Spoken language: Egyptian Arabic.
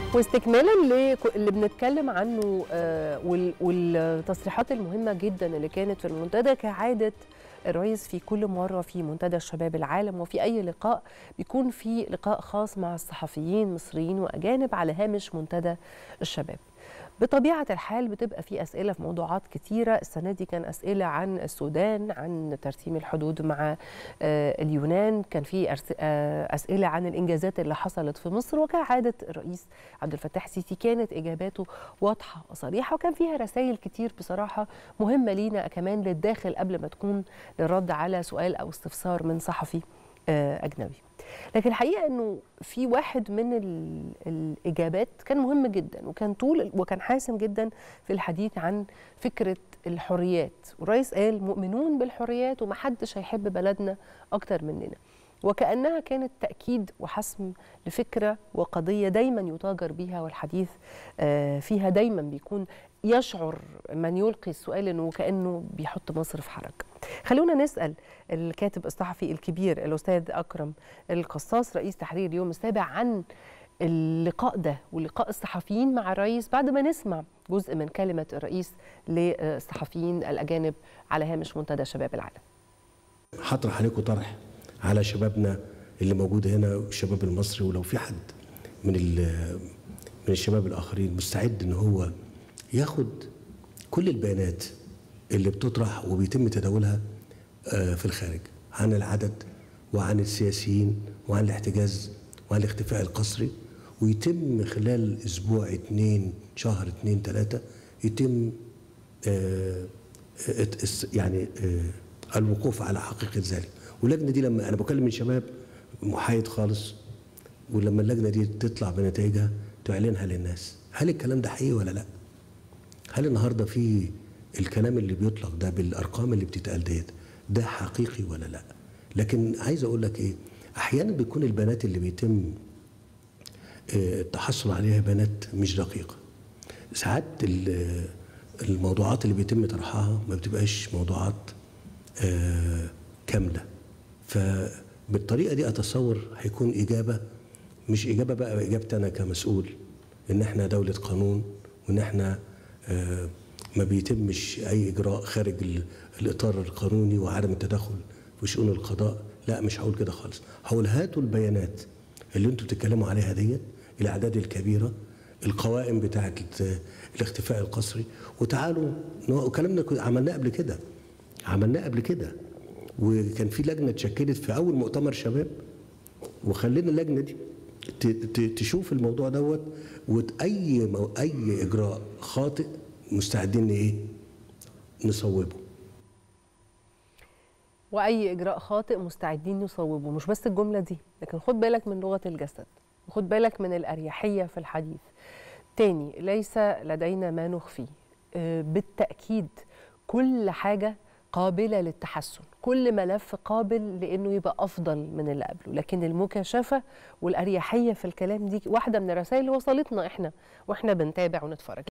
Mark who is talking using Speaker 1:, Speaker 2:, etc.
Speaker 1: واستكمالا اللي بنتكلم عنه آه، وال- والتصريحات المهمه جدا اللي كانت في المنتدى كعاده الرئيس في كل مره في منتدى الشباب العالم وفي اي لقاء بيكون في لقاء خاص مع الصحفيين مصريين واجانب على هامش منتدى الشباب. بطبيعه الحال بتبقى في اسئله في موضوعات كتيره، السنه دي كان اسئله عن السودان، عن ترسيم الحدود مع آه، اليونان، كان في أرس- آه، اسئله عن الانجازات اللي حصلت في مصر وكعاده الرئيس عبد الفتاح السيسي كانت اجاباته واضحه وصريحه وكان فيها رسائل كتير بصراحه مهمه لينا كمان للداخل قبل ما تكون للرد على سؤال او استفسار من صحفي آه، اجنبي. لكن الحقيقه انه في واحد من ال- الاجابات كان مهم جدا وكان طول وكان حاسم جدا في الحديث عن فكره الحريات والرئيس قال مؤمنون بالحريات ومحدش هيحب بلدنا اكتر مننا وكانها كانت تاكيد وحسم لفكره وقضيه دايما يتاجر بيها والحديث آه، فيها دايما بيكون يشعر من يلقي السؤال انه كانه بيحط مصر في حرج. خلونا نسال الكاتب الصحفي الكبير الاستاذ اكرم القصاص رئيس تحرير اليوم السابع عن اللقاء ده ولقاء الصحفيين مع الرئيس بعد ما نسمع جزء من كلمه الرئيس للصحفيين الاجانب على هامش منتدى شباب العالم.
Speaker 2: هطرح عليكم طرح على شبابنا اللي موجود هنا والشباب المصري ولو في حد من ال- من الشباب الاخرين مستعد ان هو ياخد كل البيانات اللي بتطرح وبيتم تداولها آه، في الخارج عن العدد وعن السياسيين وعن الاحتجاز وعن الاختفاء القسري ويتم خلال اسبوع اتنين شهر اتنين تلاته يتم آه، ات- اس- يعني آه، الوقوف على حقيقه ذلك واللجنه دي لما انا بكلم من شباب محايد خالص ولما اللجنه دي تطلع بنتائجها تعلنها للناس هل الكلام ده حقيقي ولا لا هل النهارده في الكلام اللي بيطلق ده بالارقام اللي بتتقال ديت ده حقيقي ولا لا لكن عايز اقول لك ايه احيانا بيكون البيانات اللي بيتم آه، التحصل عليها بيانات مش دقيقه ساعات ال- الموضوعات اللي بيتم طرحها ما بتبقاش موضوعات آه، كامله فبالطريقه دي اتصور هيكون اجابه مش اجابه بقى اجابتي انا كمسؤول ان احنا دوله قانون وان احنا آه، ما بيتمش اي اجراء خارج ال- الاطار القانوني وعدم التدخل في شؤون القضاء لا مش هقول كده خالص هقول هاتوا البيانات اللي انتوا بتتكلموا عليها ديت الاعداد الكبيره القوائم بتاعه الاختفاء القسري وتعالوا نوع- وكلامنا كنا- عملناه قبل كده عملناه قبل كده وكان في لجنه اتشكلت في اول مؤتمر شباب وخلينا اللجنه دي ت- ت- تشوف الموضوع دوت واي مو- اي اجراء خاطئ مستعدين ايه نصوبه
Speaker 1: واي اجراء خاطئ مستعدين نصوبه مش بس الجمله دي لكن خد بالك من لغه الجسد وخد بالك من الاريحيه في الحديث تاني ليس لدينا ما نخفيه آه، بالتاكيد كل حاجه قابله للتحسن كل ملف قابل لانه يبقى افضل من اللي قبله لكن المكاشفه والاريحيه في الكلام دي واحده من الرسائل اللي وصلتنا احنا واحنا بنتابع ونتفرج